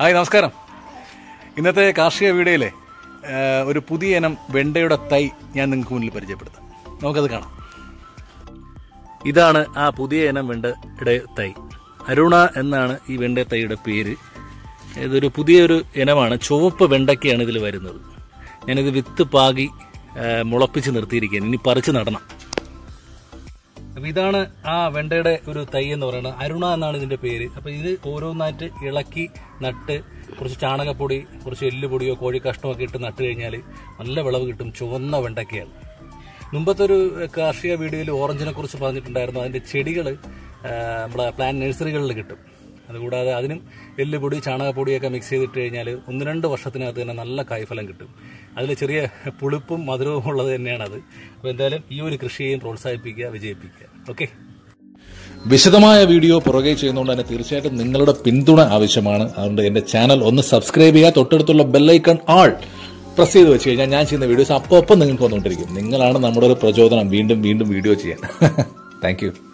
hi നമസ്കാരം ഇന്നത്തെ കാർഷിക വീഡിയോയിലെ ആ, ഒരു പുതിയ ഇനം വെണ്ടയുടെ തൈ ഞാൻ നിങ്ങൾക്ക് മുന്നിൽ പരിചയപ്പെടുത്താം നമുക്കത് കാണാം ഇതാണ് ആ പുതിയ ഇനം വെണ്ടയുടെ തൈ അരുണ എന്നാണ് ഈ വെണ്ട തൈയുടെ പേര് ഇതൊരു പുതിയൊരു ഇനമാണ് ചുവപ്പ് വെണ്ടയ്ക്കയാണ് ഇതിൽ വരുന്നത് ഞാനിത് വിത്ത് പാകി ആ, മുളപ്പിച്ച് നിർത്തിയിരിക്കുകയാണ് ഇനി പറിച്ച് നടണം അപ്പൊ ഇതാണ് ആ വെണ്ടയുടെ ഒരു തൈ എന്ന് പറയുന്നത് അരുണ എന്നാണ് ഇതിന്റെ പേര് അപ്പൊ ഇത് ഓരോന്നായിട്ട് ഇളക്കി നട്ട് കുറച്ച് ചാണകപ്പൊടി കുറച്ച് എല്ലുപൊടിയോ കോഴി കഷ്ണമോ ഒക്കെ ഇട്ട് നട്ട് കഴിഞ്ഞാൽ നല്ല വിളവ് കിട്ടും ചുവന്ന വെണ്ടയ്ക്കയാണ് മുമ്പത്തെ ഒരു കാർഷിക വീഡിയോയിൽ ഓറഞ്ചിനെ കുറിച്ച് പറഞ്ഞിട്ടുണ്ടായിരുന്നു അതിന്റെ ചെടികൾ നമ്മളെ പ്ലാൻ നഴ്സറികളിൽ കിട്ടും അതുകൂടാതെ അതിനും എല്ലുപൊടി ചാണകപ്പൊടിയൊക്കെ മിക്സ് ചെയ്തിട്ട് കഴിഞ്ഞാൽ ഒന്ന് രണ്ട് വർഷത്തിനകത്ത് തന്നെ നല്ല കായ്ഫലം കിട്ടും അതിൽ ചെറിയ പുളിപ്പും മധുരവും ഉള്ളത് തന്നെയാണ് അത് അപ്പോൾ എന്തായാലും ഈ ഒരു കൃഷിയെയും പ്രോത്സാഹിപ്പിക്കുക വിജയിപ്പിക്കുക ഓക്കെ വിശദമായ വീഡിയോ പുറകെ ചെയ്യുന്നതുകൊണ്ട് തന്നെ തീർച്ചയായിട്ടും നിങ്ങളുടെ പിന്തുണ ആവശ്യമാണ് അതുകൊണ്ട് എന്റെ ചാനൽ ഒന്ന് സബ്സ്ക്രൈബ് ചെയ്യുക തൊട്ടടുത്തുള്ള ബെല്ലൈക്കൺ ആൾ പ്രസ് ചെയ്ത് വെച്ച് കഴിഞ്ഞാൽ ഞാൻ ചെയ്യുന്ന വീഡിയോസ് അപ്പോൾ ഒപ്പം നിങ്ങൾക്ക് വന്നുകൊണ്ടിരിക്കും നിങ്ങളാണ് നമ്മുടെ ഒരു പ്രചോദനം വീണ്ടും വീണ്ടും വീഡിയോ ചെയ്യാൻ താങ്ക് യു